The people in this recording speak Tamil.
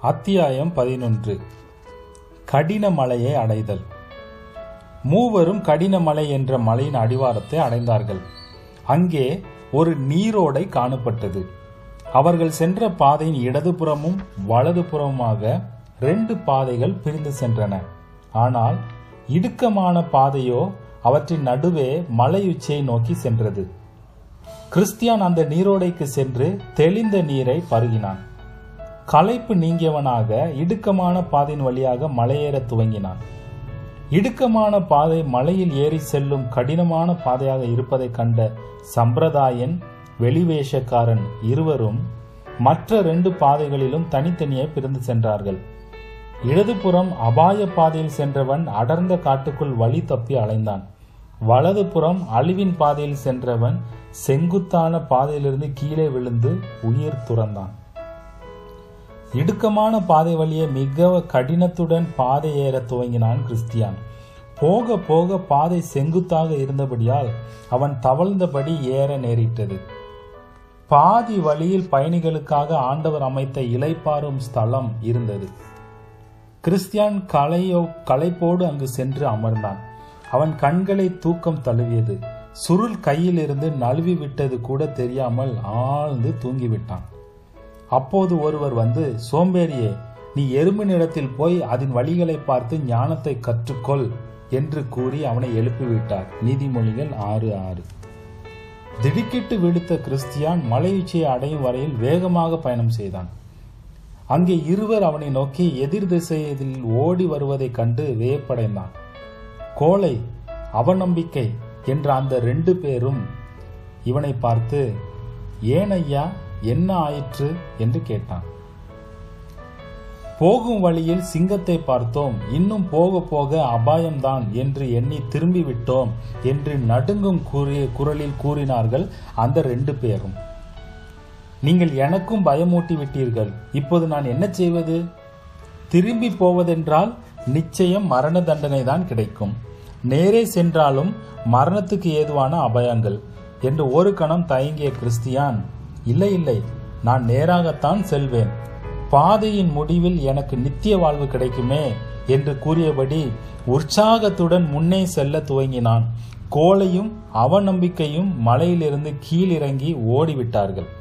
அத்தியாயம் பதினொன்று கடின மலையை அடைதல் மூவரும் கடின மலை என்ற மலையின் அடிவாரத்தை அடைந்தார்கள் அங்கே ஒரு நீரோடை காணப்பட்டது அவர்கள் சென்ற பாதையின் இடதுபுறமும் வலதுபுறமுமாக ரெண்டு பாதைகள் பிரிந்து சென்றன ஆனால் இடுக்கமான பாதையோ அவற்றின் நடுவே மலையுச்சியை நோக்கி சென்றது கிறிஸ்தியான் அந்த நீரோடைக்கு சென்று தெளிந்த நீரை பருகினான் களைப்பு நீங்கியவனாக இடுக்கமான பாதையின் வழியாக மலையேறத் துவங்கினான் இடுக்கமான பாதை மலையில் ஏறி செல்லும் கடினமான பாதையாக இருப்பதைக் கண்ட சம்பிரதாயன் வெளிவேஷக்காரன் இருவரும் மற்ற ரெண்டு பாதைகளிலும் தனித்தனியே பிரிந்து சென்றார்கள் இடதுபுறம் அபாய பாதையில் சென்றவன் அடர்ந்த காட்டுக்குள் வழி தப்பி அலைந்தான் வலதுபுறம் அழிவின் பாதையில் சென்றவன் செங்குத்தான பாதையிலிருந்து கீழே விழுந்து உயிர் துறந்தான் இடுக்கமான பாதை வழியே மிக கடினத்துடன் பாதை ஏற துவங்கினான் கிறிஸ்தியான் போக போக பாதை செங்குத்தாக இருந்தபடியால் அவன் தவழ்ந்தபடி ஏற நேரிட்டது பாதி வழியில் பயணிகளுக்காக ஆண்டவர் அமைத்த இலைப்பாறும் ஸ்தலம் இருந்தது கிறிஸ்தியான் களையோ களைப்போடு அங்கு சென்று அமர்ந்தான் அவன் கண்களை தூக்கம் தழுவியது சுருள் கையில் இருந்து நழுவி விட்டது கூட தெரியாமல் ஆழ்ந்து தூங்கிவிட்டான் அப்போது ஒருவர் வந்து சோம்பேறியே நீ எறும்பினிடத்தில் போய் அதன் வழிகளை பார்த்து ஞானத்தை கற்றுக்கொள் என்று கூறி அவனை எழுப்பிவிட்டார் நீதிமொழிகள் ஆறு ஆறு திடுக்கிட்டு விடுத்த கிறிஸ்தியான் மலையுச்சியை அடையும் வரையில் வேகமாக பயணம் செய்தான் அங்கே இருவர் அவனை நோக்கி எதிர் திசையில் ஓடி வருவதைக் கண்டு வியப்படைந்தான் கோலை அவநம்பிக்கை என்ற அந்த ரெண்டு பேரும் இவனை பார்த்து ஏன் ஐயா என்ன ஆயிற்று என்று கேட்டான் போகும் வழியில் சிங்கத்தை பார்த்தோம் இன்னும் போக போக அபாயம்தான் என்று எண்ணி திரும்பி விட்டோம் என்று நடுங்கும் கூறிய குரலில் கூறினார்கள் அந்த ரெண்டு பேரும் நீங்கள் எனக்கும் பயமூட்டி விட்டீர்கள் இப்போது நான் என்ன செய்வது திரும்பி போவதென்றால் நிச்சயம் மரண தண்டனை தான் கிடைக்கும் நேரே சென்றாலும் மரணத்துக்கு ஏதுவான அபயங்கள் என்று ஒரு கணம் தயங்கிய கிறிஸ்தியான் இல்லை இல்லை நான் நேராகத்தான் செல்வேன் பாதையின் முடிவில் எனக்கு நித்திய வாழ்வு கிடைக்குமே என்று கூறியபடி உற்சாகத்துடன் முன்னே செல்ல துவங்கினான் கோலையும் அவநம்பிக்கையும் மலையிலிருந்து கீழிறங்கி ஓடிவிட்டார்கள்